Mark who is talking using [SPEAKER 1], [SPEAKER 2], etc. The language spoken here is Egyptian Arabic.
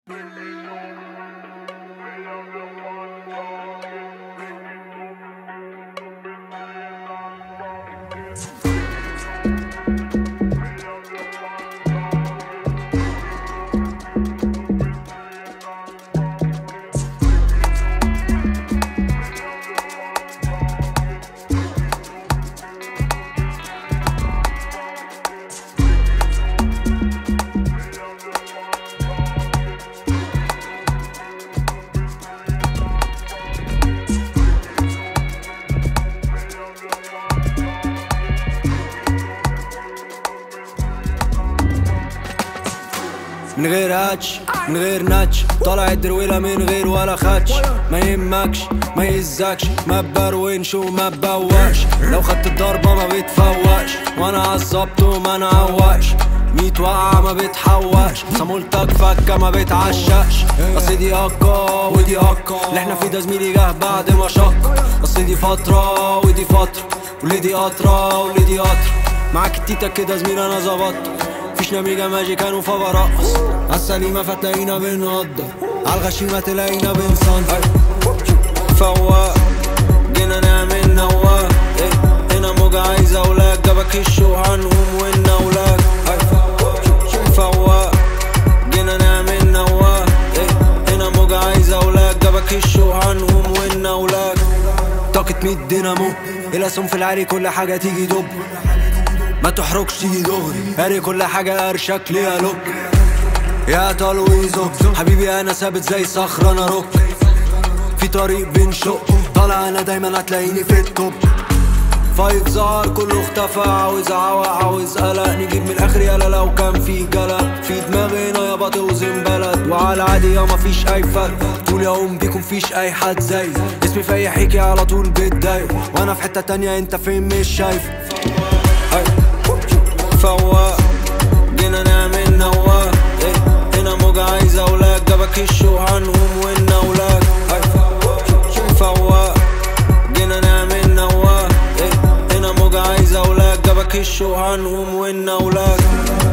[SPEAKER 1] من غير هاتش من غير ناتش طالع الدرويلة من غير ولا خاتش ما يهمكش ما يهزكش ما بروينش وما بواش لو خدت الضربة ما بتفوقش وانا عصبت وما نعوقش ميت وقعة ما بتحوقش صامولتك فكة ما بتعشقش اصل دي هكا ودي هكا اللي احنا فيه ده زميلي جه بعد ما شق اصل دي فترة ودي فترة واللي دي قطرة واللي دي قطرة معاك التيتا كده زميل انا ظبطت فيش نميجة ماجي كانوا فبرقص عالسليمة فتلاقينا بنقدر عالغشيمة تلاقينا بنصنفر فواق جينا نعمل نواق إيه، هنا موجة عايزة أولاد جابك الشو هنقوم وإنا أولاد فواق جينا نعمل نواق إيه، هنا موجة عايزة أولاد جابك الشو هنقوم وإنا أولاد طاقة ميت دينامو الأسهم في العالي كل حاجة تيجي دب ما تحركش تيجي دغري قاري كل حاجة قرشك ليها لوك يا تلويزو حبيبي انا ثابت زي صخرة انا روك في طريق بنشق طالع انا دايما هتلاقيني في التوب فايف ظهر كله اختفى عاوز عوق عاوز قلق نجيب من الاخر يالا لو كان في جلق في دماغنا يابا توزن بلد وعلى عادي يا مفيش اي فرق طول يوم بيكون فيش اي حد زي اسمي في اي حكي على طول بتضايق وانا في حتة تانية انت فين مش شايف أي. فواق جينا نعمل نواق إيه، هنا موجة عايزة أولاد جابك الشو هنقوم وإنا أولاد أي. فواق جينا نعمل نواق إيه، هنا موجة عايزة أولاد جابك الشو هنقوم وإنا أولاد